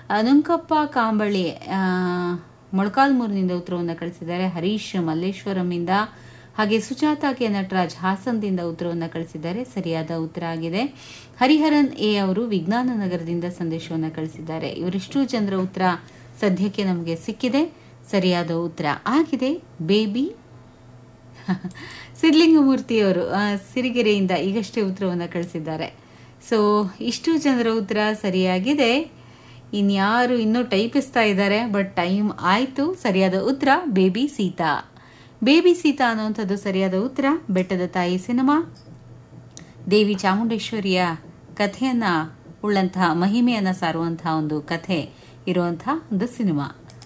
ನುಂಕಪ್ಪ ಕಾಂಬಳಿ ಆ, ಮೊಳಕಾಲ್ಮೂರಿನಿಂದ ಉತ್ತರವನ್ನು ಕಳಿಸಿದ್ದಾರೆ ಹರೀಶ್ ಮಲ್ಲೇಶ್ವರಂನಿಂದ ಹಾಗೆ ಸುಜಾತ ಕೆ ನಟರಾಜ್ ಹಾಸನದಿಂದ ಉತ್ತರವನ್ನು ಕಳಿಸಿದ್ದಾರೆ ಸರಿಯಾದ ಉತ್ತರ ಆಗಿದೆ ಹರಿಹರನ್ ಎ ಅವರು ವಿಜ್ಞಾನ ನಗರದಿಂದ ಸಂದೇಶವನ್ನು ಕಳಿಸಿದ್ದಾರೆ ಇವರಿಷ್ಟು ಜನರ ಉತ್ತರ ಸದ್ಯಕ್ಕೆ ನಮಗೆ ಸಿಕ್ಕಿದೆ ಸರಿಯಾದ ಉತ್ತರ ಆಗಿದೆ ಬೇಬಿ ಸಿದ್ಲಿಂಗಮೂರ್ತಿಯವರು ಆ, ಸಿರಿಗೆರೆಯಿಂದ ಈಗಷ್ಟೇ ಉತ್ತರವನ್ನು ಕಳಿಸಿದ್ದಾರೆ ಸೊ ಇಷ್ಟು ಜನರ ಉತ್ತರ ಸರಿಯಾಗಿದೆ ಇನ್ಯಾರು ಇನ್ನೂ ಟೈಪಿಸ್ತಾ ಇದ್ದಾರೆ ಬಟ್ ಟೈಮ್ ಆಯಿತು ಸರಿಯಾದ ಉತ್ತರ ಬೇಬಿ ಸೀತಾ ಬೇಬಿ ಸೀತಾ ಅನ್ನುವಂಥದ್ದು ಸರಿಯಾದ ಉತ್ತರ ಬೆಟ್ಟದ ತಾಯಿ ಸಿನಿಮಾ ದೇವಿ ಚಾಮುಂಡೇಶ್ವರಿಯ ಕಥೆಯನ್ನ ಉಳ್ಳಂತಹ ಮಹಿಮೆಯನ್ನ ಸಾರುವಂತಹ ಒಂದು ಕಥೆ ಇರುವಂತಹ ಒಂದು cinema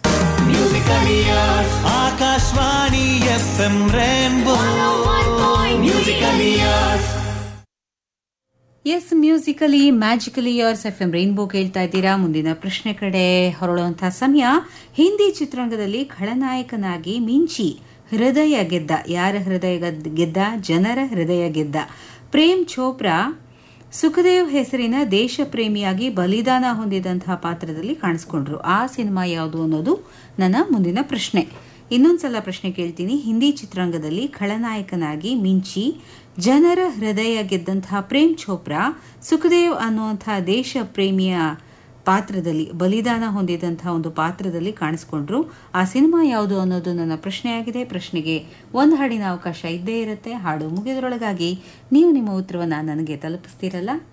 Akashvani F M rainbow musical years is musically magically yours F M rainbow ಕೇಳ್ತಾ ಇದ್ದೀರಾ ಮುಂದಿನ ಪ್ರಶ್ನೆ ಕಡೆ ಹೊರಳುವಂತಹ ಸಮಯ ಹಿಂದಿ ಚಿತ್ರರಂಗದಲ್ಲಿ ಖಳನಾಯಕನಾಗಿ ಮಿಂಚಿ ಹೃದಯ ಗೆದ್ದ ಯಾರ ಹೃದಯ ಗದ್- ಗೆದ್ದ ಜನರ ಹೃದಯ ಗೆದ್ದ ಪ್ರೇಮ್ ಚೋಪ್ರಾ ಸುಖದೇವ್ ಹೆಸರಿನ ದೇಶ ಪ್ರೇಮಿಯಾಗಿ ಬಲಿದಾನ ಹೊಂದಿದಂತಹ ಪಾತ್ರದಲ್ಲಿ ಕಾಣಿಸ್ಕೊಂಡ್ರು ಆ ಸಿನಿಮಾ ಯಾವುದು ಅನ್ನೋದು ನನ್ನ ಮುಂದಿನ ಪ್ರಶ್ನೆ ಇನ್ನೊಂದ್ಸಲ ಪ್ರಶ್ನೆ ಕೇಳ್ತೀನಿ ಹಿಂದಿ ಚಿತ್ರರಂಗದಲ್ಲಿ ಖಳನಾಯಕನಾಗಿ ಮಿಂಚಿ ಜನರ ಹೃದಯ ಗೆದ್ದಂತಹ ಪ್ರೇಮ್ ಚೋಪ್ರಾ ಸುಖದೇವ್ ಅನ್ನುವಂತಹ ದೇಶ ಪ್ರೇಮಿಯ ಪಾತ್ರದಲ್ಲಿ ಬಲಿದಾನ ಹೊಂದಿದಂತಹ ಒಂದು ಪಾತ್ರದಲ್ಲಿ ಕಾಣಿಸ್ಕೊಂಡ್ರು ಆ ಸಿನಿಮಾ ಯಾವುದು ಅನ್ನೋದು ನನ್ನ ಪ್ರಶ್ನೆಯಾಗಿದೆ ಪ್ರಶ್ನೆಗೆ ಒಂದು ಹಾಡಿನ ಅವಕಾಶ ಇದ್ದೇ ಇರುತ್ತೆ ಹಾಡು ಮುಗಿದ್ರೊಳಗಾಗಿ ನೀವು ನಿಮ್ಮ ಉತ್ತರವನ್ನು ನನಗೆ ತಲುಪಿಸ್ತೀರಲ್ಲ